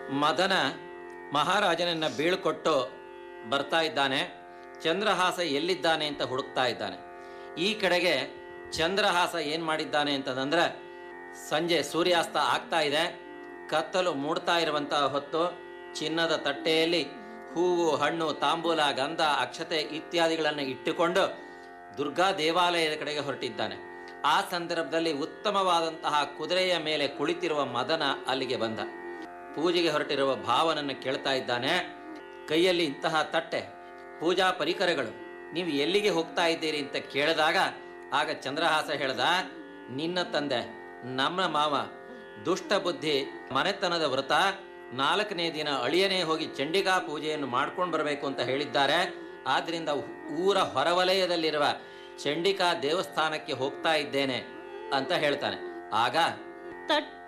ಮದನ ಮಹಾರಾಜನನ್ನ ಬೀಳ್ಕೊಟ್ಟು ಬರ್ತಾ ಇದ್ದಾನೆ ಚಂದ್ರಹಾಸ ಎಲ್ಲಿದ್ದಾನೆ ಅಂತ ಹುಡುಕ್ತಾ ಇದ್ದಾನೆ ಈ ಕಡೆಗೆ ಚಂದ್ರಹಾಸ ಏನ್ ಮಾಡಿದ್ದಾನೆ ಅಂತಂದ್ರೆ ಸಂಜೆ ಸೂರ್ಯಾಸ್ತ ಆಗ್ತಾ ಇದೆ ಕತ್ತಲು ಮೂಡ್ತಾ ಇರುವಂತಹ ಹೊತ್ತು ಚಿನ್ನದ ತಟ್ಟೆಯಲ್ಲಿ ಹೂವು ಹಣ್ಣು ತಾಂಬೂಲ ಗಂಧ ಅಕ್ಷತೆ ಇತ್ಯಾದಿಗಳನ್ನು ಇಟ್ಟುಕೊಂಡು ದುರ್ಗಾ ದೇವಾಲಯದ ಕಡೆಗೆ ಹೊರಟಿದ್ದಾನೆ ಆ ಸಂದರ್ಭದಲ್ಲಿ ಉತ್ತಮವಾದಂತಹ ಕುದುರೆಯ ಮೇಲೆ ಕುಳಿತಿರುವ ಮದನ ಅಲ್ಲಿಗೆ ಬಂದ ಪೂಜೆಗೆ ಹೊರಟಿರುವ ಭಾವನನ್ನು ಕೇಳ್ತಾ ಇದ್ದಾನೆ ಕೈಯಲ್ಲಿ ಇಂತಹ ತಟ್ಟೆ ಪೂಜಾ ಪರಿಕರಗಳು ನೀವು ಎಲ್ಲಿಗೆ ಹೋಗ್ತಾ ಇದ್ದೀರಿ ಅಂತ ಕೇಳಿದಾಗ ಆಗ ಚಂದ್ರಹಾಸ ಹೇಳ್ದ ನಿನ್ನ ತಂದೆ ನಮ್ಮ ಮಾವ ದುಷ್ಟ ಬುದ್ಧಿ ಮನೆತನದ ವ್ರತ ನಾಲ್ಕನೇ ದಿನ ಅಳಿಯನೇ ಹೋಗಿ ಚಂಡಿಕಾ ಪೂಜೆಯನ್ನು ಮಾಡ್ಕೊಂಡು ಬರಬೇಕು ಅಂತ ಹೇಳಿದ್ದಾರೆ ಆದ್ರಿಂದ ಊರ ಹೊರವಲಯದಲ್ಲಿರುವ ಚಂಡಿಕಾ ದೇವಸ್ಥಾನಕ್ಕೆ ಹೋಗ್ತಾ ಇದ್ದೇನೆ ಅಂತ ಹೇಳ್ತಾನೆ ಆಗ ತಟ್